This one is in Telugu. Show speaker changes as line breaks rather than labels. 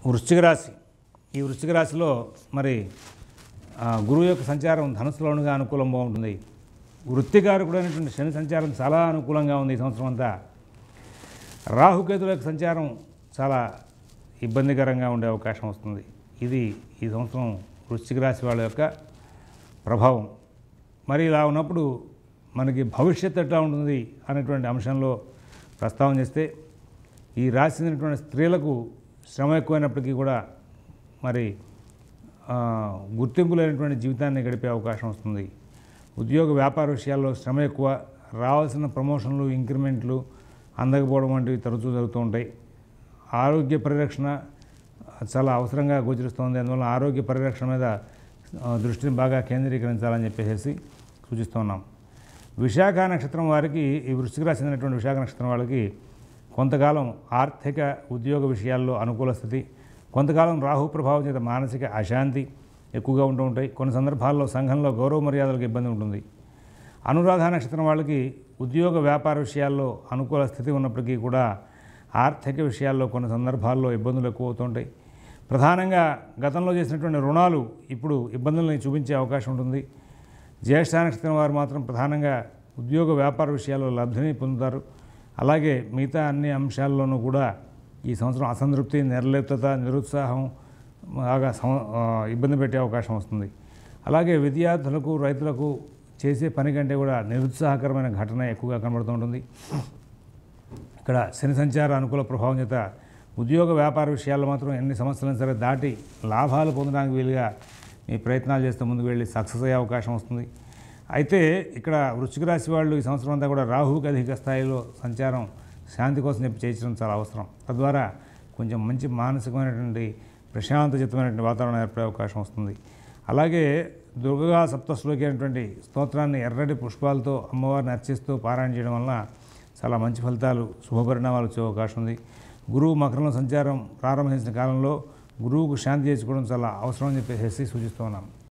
వృశ్చిక రాశి ఈ వృశ్చిక రాశిలో మరి ఆ, గురువు యొక్క సంచారం ధనుసులోనుగా అనుకూలం బాగుంటుంది వృత్తికారకుడైనటువంటి శని సంచారం చాలా అనుకూలంగా ఉంది ఈ సంవత్సరం అంతా రాహుకేతుల యొక్క సంచారం చాలా ఇబ్బందికరంగా ఉండే అవకాశం వస్తుంది ఇది ఈ సంవత్సరం వృశ్చిక రాశి వాళ్ళ యొక్క ప్రభావం మరి ఇలా ఉన్నప్పుడు మనకి భవిష్యత్తు ఎట్లా ఉంటుంది అనేటువంటి అంశంలో ప్రస్తావన చేస్తే ఈ రాశి చెందినటువంటి స్త్రీలకు శ్రమ ఎక్కువైనప్పటికీ కూడా మరి ఆ, గుర్తింపు లేనటువంటి జీవితాన్ని గడిపే అవకాశం వస్తుంది ఉద్యోగ వ్యాపార విషయాల్లో శ్రమ ఎక్కువ రావాల్సిన ప్రమోషన్లు ఇంక్రిమెంట్లు అందకపోవడం వంటివి తరచూ జరుగుతూ ఉంటాయి ఆరోగ్య పరిరక్షణ చాలా అవసరంగా గోచరిస్తోంది అందువల్ల ఆరోగ్య పరిరక్షణ మీద ఆ, దృష్టిని బాగా కేంద్రీకరించాలని చెప్పేసి సూచిస్తున్నాం విశాఖ నక్షత్రం వారికి ఈ వృశ్చిక రాశి చెందినటువంటి విశాఖ నక్షత్రం వాళ్ళకి కొంతకాలం ఆర్థిక ఉద్యోగ విషయాల్లో అనుకూల స్థితి కొంతకాలం రాహు ప్రభావం చేత మానసిక అశాంతి ఎక్కువగా ఉంటూ ఉంటాయి కొన్ని సందర్భాల్లో సంఘంలో గౌరవ మర్యాదలకు ఇబ్బంది ఉంటుంది అనురాధ నక్షత్రం వాళ్ళకి ఉద్యోగ వ్యాపార విషయాల్లో అనుకూల స్థితి ఉన్నప్పటికీ కూడా ఆర్థిక విషయాల్లో కొన్ని సందర్భాల్లో ఇబ్బందులు ఎక్కువ అవుతుంటాయి ప్రధానంగా గతంలో చేసినటువంటి రుణాలు ఇప్పుడు ఇబ్బందులను చూపించే అవకాశం ఉంటుంది జ్యేష్ఠ నక్షత్రం వారు మాత్రం ప్రధానంగా ఉద్యోగ వ్యాపార విషయాల్లో లబ్ధిని పొందుతారు అలాగే మిగతా అన్ని అంశాల్లోనూ కూడా ఈ సంవత్సరం అసంతృప్తి నిర్లిప్తత నిరుత్సాహం బాగా సం ఆ, ఇబ్బంది పెట్టే అవకాశం వస్తుంది అలాగే విద్యార్థులకు రైతులకు చేసే పని కంటే కూడా నిరుత్సాహకరమైన ఘటన ఎక్కువగా కనబడుతూ ఉంటుంది ఇక్కడ శని సంచార అనుకూల ప్రభావం చేత ఉద్యోగ వ్యాపార విషయాల్లో మాత్రం ఎన్ని సమస్యలను సరే దాటి లాభాలు పొందడానికి వీలుగా మీ ప్రయత్నాలు చేస్తూ ముందుకు వెళ్ళి సక్సెస్ అయ్యే అవకాశం వస్తుంది అయితే ఇక్కడ వృశ్చిక రాశి వాళ్ళు ఈ సంవత్సరం అంతా కూడా రాహుకి అధిక స్థాయిలో సంచారం శాంతి కోసం చెప్పి చేయించడం చాలా అవసరం తద్వారా కొంచెం మంచి మానసికమైనటువంటి ప్రశాంతచితమైనటువంటి వాతావరణం ఏర్పడే అవకాశం వస్తుంది అలాగే దుర్గా సప్తశ్లోకి అనేటువంటి స్తోత్రాన్ని ఎర్రటి పుష్పాలతో అమ్మవారిని అర్చిస్తూ పారాయణ చేయడం వలన చాలా మంచి ఫలితాలు శుభపరిణామాలు వచ్చే అవకాశం ఉంది గురువు మకరంలో సంచారం ప్రారంభించిన కాలంలో గురువుకు శాంతి చేసుకోవడం చాలా అవసరం అని చెప్పేసి సూచిస్తూ ఉన్నాం